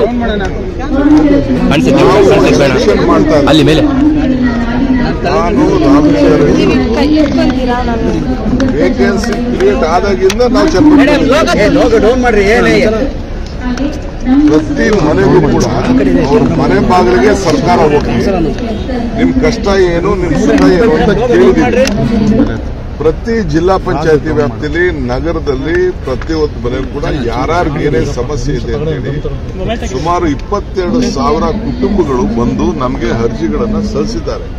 ಕಾಣಿಸುತ್ತೆ ಕಾಣಿಸುತ್ತೆ ಬೇಡ Action ಮಾಡ್ತಾ ಇಲ್ಲ. ಅಲ್ಲಿ ಮೇಲೆ ನಾನು ರಾಮಚಂದ್ರ ಕೈ ಇಟ್ಕೊಂತೀರಾ ನಾನು ವೇಕೆನ್ಸಿ ಕ್ರಿಯೇಟ್ ಆದಾಗಿಂದ ನಾವು ಚರ್ಚೆ ಡೌನ್ ಮಾಡ್ರಿ ಏನೇ ಪ್ರತಿ ಮನೆಗೂ ಕೂಡ ಅವ್ರ ಮನೆ ಬಾಗಿಲಿಗೆ ಸರ್ಕಾರ ಹೋಗ್ತದೆ ನಿಮ್ ಕಷ್ಟ ಏನು ನಿಮ್ ಸುಖ ಏನು ಅಂತ ಕೇಳಿದೀವಿ ಪ್ರತಿ ಜಿಲ್ಲಾ ಪಂಚಾಯತಿ ವ್ಯಾಪ್ತಿಯಲ್ಲಿ ನಗರದಲ್ಲಿ ಪ್ರತಿಯೊಂದು ಮನೆಗೂ ಕೂಡ ಯಾರ್ಯಾರಿಗೆ ಏನೇ ಸಮಸ್ಯೆ ಇದೆ ಅಂತ ಹೇಳಿ ಸುಮಾರು ಇಪ್ಪತ್ತೆರಡು ಸಾವಿರ ಕುಟುಂಬಗಳು ಬಂದು ನಮಗೆ ಅರ್ಜಿಗಳನ್ನ ಸಲ್ಲಿಸಿದ್ದಾರೆ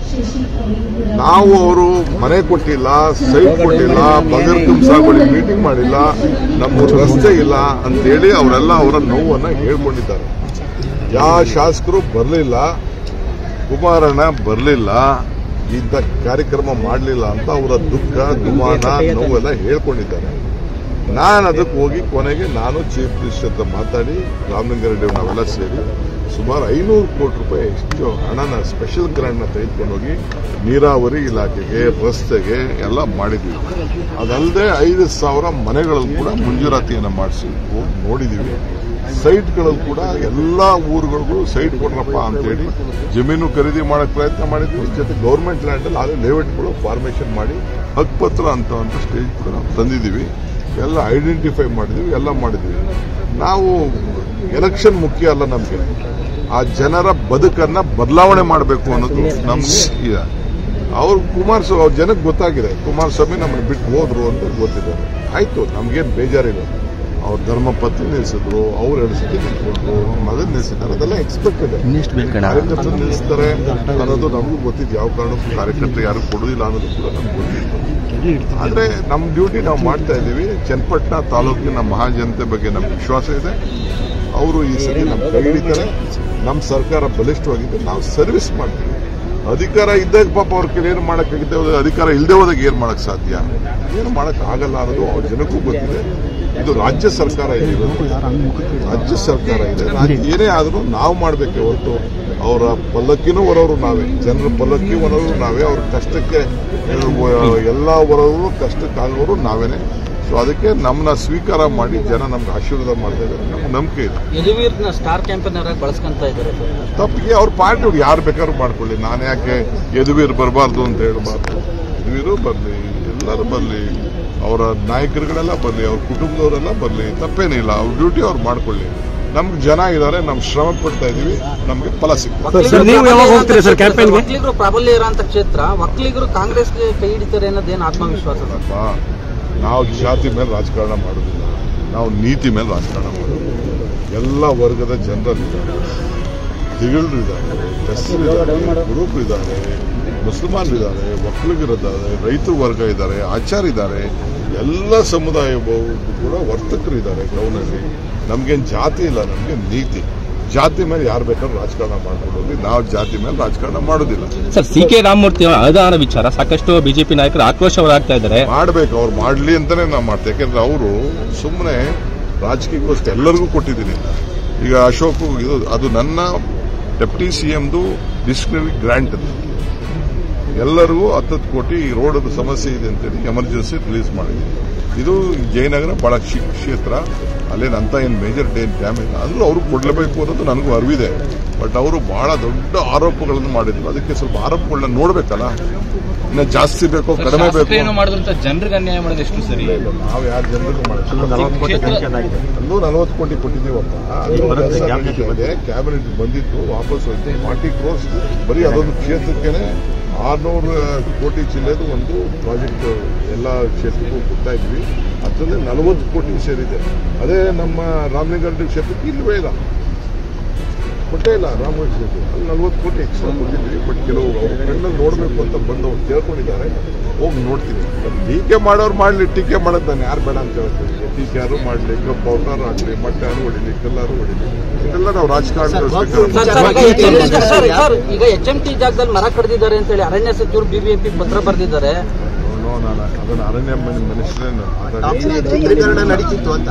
ನಾವು ಅವರು ಮನೆ ಕೊಟ್ಟಿಲ್ಲ ಸೈಟ್ ಕೊಟ್ಟಿಲ್ಲ ಬಗರ್ ಸಾಗುವಳಿ ಮೀಟಿಂಗ್ ಮಾಡಿಲ್ಲ ನಮ್ಮ ರಸ್ತೆ ಇಲ್ಲ ಅಂತೇಳಿ ಅವರೆಲ್ಲ ಅವರ ನೋವನ್ನ ಹೇಳ್ಕೊಂಡಿದ್ದಾರೆ ಯಾವ ಶಾಸಕರು ಬರಲಿಲ್ಲ ಕುಮಾರಣ್ಣ ಬರಲಿಲ್ಲ ಇಂಥ ಕಾರ್ಯಕ್ರಮ ಮಾಡಲಿಲ್ಲ ಅಂತ ಅವರ ದುಃಖ ದುಮಾನ ನೋವೆಲ್ಲ ಹೇಳ್ಕೊಂಡಿದ್ದಾರೆ ನಾನು ಅದಕ್ಕೆ ಹೋಗಿ ಕೊನೆಗೆ ನಾನು ಚೀಫ್ ಮಿನಿಸ್ಟರ್ ಹತ್ರ ಮಾತಾಡಿ ರಾಮಲಿಂಗಾರೆಡ್ಡಿ ನಾವೆಲ್ಲ ಸೇರಿ ಸುಮಾರು ಐನೂರು ಕೋಟಿ ರೂಪಾಯಿ ಎಷ್ಟು ಹಣನ ಸ್ಪೆಷಲ್ ಗ್ರಾಂಟ್ನ ತೆಗೆದುಕೊಂಡು ಹೋಗಿ ನೀರಾವರಿ ಇಲಾಖೆಗೆ ರಸ್ತೆಗೆ ಎಲ್ಲ ಮಾಡಿದ್ವಿ ಅದಲ್ಲದೆ ಐದು ಸಾವಿರ ಮನೆಗಳಲ್ಲಿ ಕೂಡ ಮಂಜೂರಾತಿಯನ್ನು ಮಾಡಿಸಿ ಹೋಗಿ ನೋಡಿದ್ದೀವಿ ಸೈಟ್ಗಳಲ್ಲಿ ಕೂಡ ಎಲ್ಲ ಊರುಗಳಿಗೂ ಸೈಟ್ ಕೊಡ್ರಪ್ಪ ಅಂತೇಳಿ ಜಮೀನು ಖರೀದಿ ಮಾಡಕ್ ಪ್ರಯತ್ನ ಮಾಡಿದ್ವಿ ಜೊತೆ ಗೌರ್ಮೆಂಟ್ ಲ್ಯಾಂಡಲ್ಲಿ ಆಗಲೇ ಲೇಔಟ್ಗಳು ಫಾರ್ಮೇಷನ್ ಮಾಡಿ ಹಕ್ಪತ್ರ ಅಂತ ಅಂತ ಸ್ಟೇಜ್ ಕೂಡ ನಾವು ತಂದಿದ್ದೀವಿ ಎಲ್ಲ ಐಡೆಂಟಿಫೈ ಮಾಡಿದ್ವಿ ಎಲ್ಲ ಮಾಡಿದ್ವಿ ನಾವು ಎಲೆಕ್ಷನ್ ಮುಖ್ಯ ಅಲ್ಲ ನಮಗೆ ಆ ಜನರ ಬದುಕನ್ನ ಬದಲಾವಣೆ ಮಾಡಬೇಕು ಅನ್ನೋದು ನಮ್ಗೆ ಇದೆ ಅವ್ರು ಕುಮಾರಸ್ವಾಮಿ ಅವ್ರ ಜನಕ್ಕೆ ಗೊತ್ತಾಗಿದೆ ಕುಮಾರಸ್ವಾಮಿ ನಮ್ಮನ್ನು ಬಿಟ್ಟು ಹೋದ್ರು ಅಂತ ಗೊತ್ತಿದೆ ಆಯ್ತು ನಮ್ಗೇನು ಬೇಜಾರಿಲ್ಲ ಅವ್ರ ಧರ್ಮಪತ್ನಿ ನಿಲ್ಸಿದ್ರು ಅವ್ರು ಎರಡು ಸತಿ ನಿಂತ್ಕೊಂಡ್ರು ಮಗನ್ ನಿಲ್ಸಿದ್ದಾರೆ ಅದೆಲ್ಲ ಎಕ್ಸ್ಪೆಕ್ಟೆಡ್ ಇನ್ನೆಷ್ಟು ಬೇಕು ಕಣ ಕಾರ್ಯಕರ್ತರು ನಿಲ್ಲಿಸ್ತಾರೆ ಅನ್ನೋದು ನಮಗೂ ಗೊತ್ತಿದ್ದು ಯಾವ ಕಾರಣಕ್ಕೂ ಕಾರ್ಯಕರ್ತರು ಯಾರು ಕೊಡುದಿಲ್ಲ ಅನ್ನೋದು ಕೂಡ ನಮ್ಗೆ ಗೊತ್ತಿತ್ತು ಆದ್ರೆ ನಮ್ಮ ಡ್ಯೂಟಿ ನಾವು ಮಾಡ್ತಾ ಇದ್ದೀವಿ ಚನ್ನಪಟ್ಟಣ ತಾಲೂಕಿನ ಮಹಾಜನತೆ ಬಗ್ಗೆ ನಮ್ಗೆ ವಿಶ್ವಾಸ ಇದೆ ಅವರು ಈ ಸತಿ ನಮ್ಮ ಕೈ ಹಿಡಿತಾರೆ ನಮ್ಮ ಸರ್ಕಾರ ಬಲಿಷ್ಠವಾಗಿದ್ದು ನಾವು ಸರ್ವಿಸ್ ಮಾಡ್ತೀವಿ ಅಧಿಕಾರ ಇದ್ದಾಗ ಪಾಪ ಅವ್ರ ಕೈಲಿ ಏನು ಮಾಡೋಕ್ಕಾಗುತ್ತೆ ಅಧಿಕಾರ ಇಲ್ಲದೆ ಹೋದಾಗ ಏನು ಮಾಡಕ್ ಸಾಧ್ಯ ಏನು ಮಾಡಕ್ ಆಗಲ್ಲ ಅನ್ನೋದು ಅವ್ರ ಜನಕ್ಕೂ ಗೊತ್ತಿದೆ ಇದು ರಾಜ್ಯ ಸರ್ಕಾರ ಇರೋದು ರಾಜ್ಯ ಸರ್ಕಾರ ಇದೆ ರಾಜ್ಯ ಏನೇ ಆದರೂ ನಾವು ಮಾಡಬೇಕೆ ಹೊರತು ಅವರ ಪಲ್ಲಕ್ಕಿನೂ ಹೊರೋರು ನಾವೇ ಜನರ ಪಲ್ಲಕ್ಕಿ ಹೊರೋರು ನಾವೇ ಅವ್ರ ಕಷ್ಟಕ್ಕೆ ಎಲ್ಲ ಹೊರೋರು ಕಷ್ಟಕ್ಕಾಗೋರು ನಾವೇನೆ ಸೊ ಅದಕ್ಕೆ ನಮ್ಮನ್ನ ಸ್ವೀಕಾರ ಮಾಡಿ ಜನ ನಮ್ಗೆ ಆಶೀರ್ವಾದ ಮಾಡ್ತಾ ಇದ್ದಾರೆ ನಮ್ಗೆ ನಂಬಿಕೆ ಇದೆ ಯದುವೀರ್ನ ಸ್ಟಾರ್ ಕ್ಯಾಂಪೇನರ್ ಆಗಿ ಬಳಸ್ಕೊಂತ ಇದ್ದಾರೆ ತಪ್ಪಿಗೆ ಅವ್ರ ಪಾರ್ಟಿ ಯಾರು ಬೇಕಾದ್ರೂ ಮಾಡ್ಕೊಳ್ಳಿ ನಾನು ಯಾಕೆ ಯದುವೀರ್ ಬರಬಾರ್ದು ಅಂತ ಹೇಳಬಾರ್ದು ಯದುವೀರು ಬರಲಿ ಎಲ್ಲರೂ ಬರಲಿ ಅವರ ನಾಯಕರುಗಳೆಲ್ಲ ಬರಲಿ ಅವ್ರ ಕುಟುಂಬದವರೆಲ್ಲ ಬರಲಿ ತಪ್ಪೇನಿಲ್ಲ ಅವ್ರ ಡ್ಯೂಟಿ ಅವ್ರು ಮಾಡ್ಕೊಳ್ಳಿ ನಮ್ಗೆ ಜನ ಇದ್ದಾರೆ ನಮ್ ಶ್ರಮ ಪಡ್ತಾ ಇದೀವಿ ನಮ್ಗೆ ಫಲ ಸಿಗ್ತದೆ ಸರ್, ನೀವು ಯಾವಾಗ ಹೋಗ್ತೀರಾ ಸರ್ ಕ್ಯಾಂಪೇನ್ಗೆ? ಒಕ್ಕಲಿಗರು ಪ್ರಾಬಲ್ಯ ಇರೋಂಥ ಕ್ಷೇತ್ರ ಒಕ್ಕಲಿಗರು ಕಾಂಗ್ರೆಸ್ಗೆ ಕೈ ಹಿಡಿತಾರೆ ಅನ್ನೋದೇನು ಆತ್ಮವಿಶ್ವಾಸ ಸರ್ ಅಪ್ಪ, ನಾವು ಜಾತಿ ಮೇಲೆ ರಾಜಕಾರಣ ಮಾಡೋದಿಲ್ಲ ನಾವು ನೀತಿ ಮೇಲೆ ರಾಜಕಾರಣ ಮಾಡೋದು ಎಲ್ಲ ವರ್ಗದ ಜನರಲ್ಲಿದ್ದಾರೆ ದಿಗಳ್ರು ಇದ್ದಾರೆ ಹೆಸರು ಇದ್ದಾರೆ ಗುರುಗಳು ಇದ್ದಾರೆ ಮುಸಲ್ಮಾನರು ಇದ್ದಾರೆ ಒಕ್ಕಲಿಗರಿದ್ದಾರೆ ರೈತರ ವರ್ಗ ಇದ್ದಾರೆ ಆಚಾರ ಇದ್ದಾರೆ ಎಲ್ಲ ಸಮುದಾಯ ಕೂಡ ವರ್ತಕರು ಇದ್ದಾರೆ ಟೌನಲ್ಲಿ ನಮ್ಗೇನು ಜಾತಿ ಇಲ್ಲ ನಮ್ಗೆ ನೀತಿ ಜಾತಿ ಮೇಲೆ ಯಾರು ಬೇಕಾದ್ರೂ ರಾಜಕಾರಣ ಮಾಡ್ಕೊಂಡು ನಾವು ಜಾತಿ ಮೇಲೆ ರಾಜಕಾರಣ ಮಾಡೋದಿಲ್ಲ ಸರ್ ಸಿ ಕೆ ರಾಮಮೂರ್ತಿ ಅವರ ಅನುದಾನ ವಿಚಾರ ಸಾಕಷ್ಟು ಬಿಜೆಪಿ ನಾಯಕರು ಆಕ್ರೋಶವರಾಗ್ತಾ ಇದ್ದಾರೆ ಮಾಡ್ಬೇಕು ಅವ್ರು ಮಾಡ್ಲಿ ಅಂತಾನೆ ನಾವು ಮಾಡ್ತೇವೆ ಯಾಕೆಂದ್ರೆ ಅವರು ಸುಮ್ಮನೆ ರಾಜಕೀಯಕ್ಕೋಸ್ಕರ ಎಲ್ಲರಿಗೂ ಕೊಟ್ಟಿದ್ದೀನಿ ಈಗ ಅಶೋಕ್ ಇದು ಅದು ನನ್ನ ಡೆಪ್ಟಿ ಸಿ ಎಂದು ಡಿಸ್ಕ್ರಿನರಿ ಗ್ರಾಂಟ್ ಅದು ಎಲ್ಲರಿಗೂ ಹತ್ತತ್ತು ಕೋಟಿ ಈ ರೋಡದ ಸಮಸ್ಯೆ ಇದೆ ಅಂತೇಳಿ ಎಮರ್ಜೆನ್ಸಿ ರಿಲೀಸ್ ಮಾಡಿದ್ದೀನಿ ಇದು ಜಯನಗರ ಬಹಳ ಕ್ಷಿ- ಕ್ಷೇತ್ರ ಅಲ್ಲೇನು ಅಂತ ಏನು ಮೇಜರ್ ಡೇ ಡ್ಯಾಮ್ ಇಲ್ಲ ಅಂದ್ರೂ ಅವ್ರು ಕೊಡಲೇಬೇಕು ಅನ್ನೋದು ನನಗೂ ಅರಿವಿದೆ ಬಟ್ ಅವರು ಬಹಳ ದೊಡ್ಡ ಆರೋಪಗಳನ್ನು ಮಾಡಿದ್ರು ಅದಕ್ಕೆ ಸ್ವಲ್ಪ ಆರೋಪಗಳನ್ನ ನೋಡ್ಬೇಕಲ್ಲ ಇನ್ನ ಜಾಸ್ತಿ ಬೇಕೋ ಕಡಿಮೆ ಬೇಕು ಮಾಡಿದಂತ ಜನರಿಗೆ ಅನ್ಯಾಯ ಮಾಡೋದು ಎಷ್ಟು ಸರಿ ಇಲ್ಲ, ಇಲ್ಲ, ನಾವು ಯಾರ ಜನರಿಗೂ ಮಾಡಿಲ್ಲ ಅಲ್ಲೂ ನಲವತ್ತು ಕೋಟಿ ಕೊಟ್ಟಿದ್ದೀವಪ್ಪ ಕ್ಯಾಬಿನೆಟ್ ಬಂದಿತ್ತು ವಾಪಸ್ ಹೋಯ್ತು ಫಾರ್ಟಿ ಕ್ರೋರ್ಸ್ ಬರೀ ಅದೊಂದು ಕ್ಷೇತ್ರಕ್ಕೆ ಆರ್ನೂರು ಕೋಟಿ ಚಿಲ್ಲದು ಒಂದು ಪ್ರಾಜೆಕ್ಟ್ ಎಲ್ಲ ಕ್ಷೇತ್ರಕ್ಕೂ ಕೊಡ್ತಾ ಇದ್ವಿ ಅದರಲ್ಲಿ ನಲವತ್ತು ಕೋಟಿ ಸೇರಿದೆ ಅದೇ ನಮ್ಮ ರಾಮಲಿಂಗಾರೆಡ್ಡಿ ಕ್ಷೇತ್ರಕ್ಕೆ ಇಲ್ಲವೇ ಇಲ್ಲ ಕೊಟ್ಟೇ ಇಲ್ಲ ರಾಮಗಢ ಕ್ಷೇತ್ರ ಅಲ್ಲಿ ನಲ್ವತ್ತು ಕೋಟಿ ಎಕ್ಸ್ಟ್ರಾ ಕೊಟ್ಟಿದ್ವಿ ಬಟ್ ಕೆಲವು ಅವ್ರ ಕಣ್ಣಲ್ಲಿ ನೋಡಬೇಕು ಅಂತ ಬಂದು ಅವ್ರು ಕೇಳ್ಕೊಂಡಿದ್ದಾರೆ ಹೋಗಿ ನೋಡ್ತೀನಿ ಟೀಕೆ ಮಾಡೋರು ಮಾಡಲಿ ಟೀಕೆ ಮಾಡೋದು ನಾನು ಯಾರು ಬೇಡ ಅಂತ ಹೇಳ್ತೀನಿ ಟೀಕೆ ಯಾರು ಮಾಡಲಿ ಪೌಡರ್ ಆಗಲಿ ಮಟ್ಟಾರು ಹೊಡಿಲಿ ಕಲ್ಲಾರು ಹೊಡಿಲಿ ಇದೆಲ್ಲ ನಾವು ರಾಜಕಾರಣ ಸರ್, ಸರ್, ಈಗ ಸರ್, ಸರ್, ಈಗ ಎಚ್ ಎಂ ಟಿ ಜಾಗದಲ್ಲಿ ಮರ ಕಡಿದಿದ್ದಾರೆ ಅಂತ ಹೇಳಿ ಅರಣ್ಯ ಸಚಿವರು ಬಿಬಿಎಂಪಿ ಪತ್ರ ಬರೆದಿದ್ದಾರೆ ನಾನು ಅದನ್ನು ಅರಣ್ಯ ಮಿನಿಸ್ಟ್ರೇ ಚಿತ್ರೀಕರಣ ನಡೀತಿತ್ತು ಅಂತ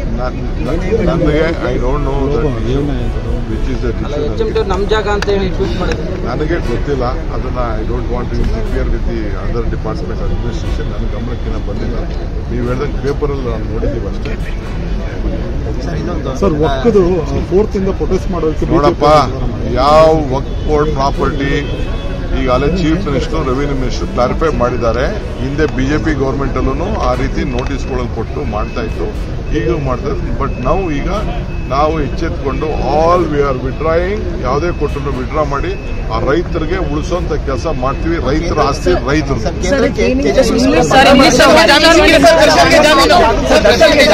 ನನಗೆ I don't know which is the ಅಲ್ಲ ಎಚ್ ಎಂ ಟಿ ನಮ್ಮ ಜಾಗ ಅಂತ ಹೇಳಿ ಟ್ವೀಟ್ ಮಾಡಿದ್ರು ನನಗೆ ಗೊತ್ತಿಲ್ಲ ಅದನ್ನ I don't want to interfere with the other department administration ನನ್ನ ಗಮನಕ್ಕೆ ಬಂದಿಲ್ಲ ನೀವು ಹೇಳ್ದಂಗೆ ಪೇಪರಲ್ಲಿ ನಾನು ನೋಡಿದ್ದೀವಿ ಅಷ್ಟೇ ಸರ್ ಇನ್ನೊಂದು ಸರ್ ಒಕ್ಕದು ಫೋರ್ತ್ ಇಂದ ಪ್ರೊಟೆಸ್ಟ್ ಮಾಡೋದಕ್ಕೆ ನೋಡಪ್ಪ ಯಾವ ವಕ್ ಬೋರ್ಡ್ ಪ್ರಾಪರ್ಟಿ ಈಗಾಗಲೇ chief minister revenue minister clarify ಮಾಡಿದ್ದಾರೆ ಹಿಂದೆ ಬಿಜೆಪಿ ಗೌರ್ಮೆಂಟ್ ಅಲ್ಲೂ ಆ ರೀತಿ ನೋಟಿಸ್ಗಳನ್ನು ಕೊಟ್ಟು ಮಾಡ್ತಾ ಇತ್ತು ಈಗಲೂ ಮಾಡ್ತಾರೆ ಬಟ್ ನಾವು ಈಗ ನಾವು ಎಚ್ಚೆತ್ಕೊಂಡು ಆಲ್ ವಿ ಆರ್ ವಿಡ್ರಾಯಿಂಗ್ ಯಾವುದೇ ಕೊಟ್ಟರು ವಿಡ್ರಾ ಮಾಡಿ ಆ ರೈತರಿಗೆ ಉಳಿಸೋಂತ ಕೆಲಸ ಮಾಡ್ತೀವಿ ರೈತರ ಆಸ್ತಿ ರೈತರು ಸರ್ ಕೇಂದ್ರಕ್ಕೆ ತೇಜಸ್ವಿ ಸರ್, ಇಂಗ್ಲಿಷ್